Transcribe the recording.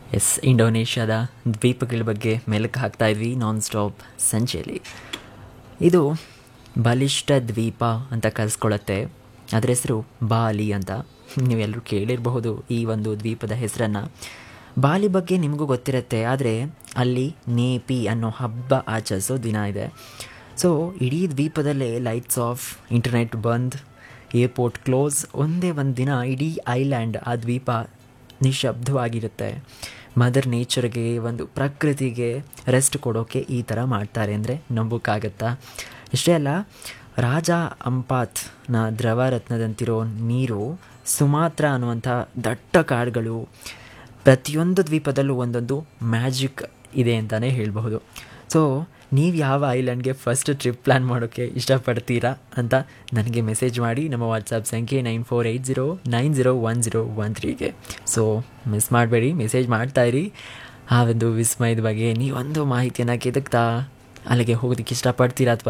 S ಇಂಡೋನೇಷ್ಯಾದ ದ್ವೀಪಗಳ ಬಗ್ಗೆ ಮೆಲುಕು ಹಾಕ್ತಾ ಇದ್ವಿ ನಾನ್ ಸ್ಟಾಪ್ ಸಂಚೆಯಲ್ಲಿ ಇದು ಬಲಿಷ್ಠ ದ್ವೀಪ ಅಂತ ಕರೆಸ್ಕೊಳ್ಳುತ್ತೆ ಅದರ ಹೆಸರು ಬಾಲಿ ಅಂತ ನೀವೆಲ್ಲರೂ ಕೇಳಿರಬಹುದು ಈ ಒಂದು ದ್ವೀಪದ ಹೆಸರನ್ನು ಬಾಲಿ ಬಗ್ಗೆ ನಿಮಗೂ ಗೊತ್ತಿರುತ್ತೆ ಆದರೆ ಅಲ್ಲಿ ನೇಪಿ ಅನ್ನೋ ಹಬ್ಬ ಆಚರಿಸೋ ದಿನ ಇದೆ ಸೊ ಇಡೀ ದ್ವೀಪದಲ್ಲೇ lights off internet bandh airport close ಒಂದೇ ಒಂದು ದಿನ ಇಡೀ ಐಲ್ಯಾಂಡ್ ಆ ದ್ವೀಪ ನಿಶಬ್ದವಾಗಿರುತ್ತೆ ಮದರ್ ನೇಚರ್ಗೆ ಒಂದು ಪ್ರಕೃತಿಗೆ ರೆಸ್ಟ್ ಕೊಡೋಕ್ಕೆ ಈ ಥರ ಮಾಡ್ತಾರೆ ಅಂದರೆ ನಂಬೋಕ್ಕಾಗತ್ತಾ ಇಷ್ಟೇ ಅಲ್ಲ ರಾಜ ಅಂಪಾತ್ನ ದ್ರವರತ್ನದಂತಿರೋ ನೀರು ಸುಮಾತ್ರ ಅನ್ನುವಂಥ ದಟ್ಟ ಕಾಡುಗಳು ಪ್ರತಿಯೊಂದು ದ್ವೀಪದಲ್ಲೂ ಒಂದೊಂದು ಮ್ಯಾಜಿಕ್ ಇದೆ ಅಂತಲೇ ಹೇಳಬಹುದು ಸೊ ನೀವು ಯಾವ ಐಲ್ಯಾಂಡ್ಗೆ ಫಸ್ಟ್ ಟ್ರಿಪ್ ಪ್ಲ್ಯಾನ್ ಮಾಡೋಕ್ಕೆ ಇಷ್ಟಪಡ್ತೀರಾ ಅಂತ ನನಗೆ ಮೆಸೇಜ್ ಮಾಡಿ ನಮ್ಮ ವಾಟ್ಸಪ್ ಸಂಖ್ಯೆ nine four eight zero nine zero one zero one ತ್ರೀಗೆ ಸೊ ಮಿಸ್ ಮಾಡಬೇಡಿ ಮೆಸೇಜ್ ಮಾಡ್ತಾಯಿರಿ ಆ ಒಂದು ವಿಸ್ಮಯದ ಬಗ್ಗೆ ನೀವೊಂದು ಮಾಹಿತಿಯನ್ನು ಕೆದಕ್ತಾ ಅಲ್ಲಿಗೆ ಹೋಗೋದಕ್ಕೆ ಇಷ್ಟಪಡ್ತೀರಾ ಅಥವಾ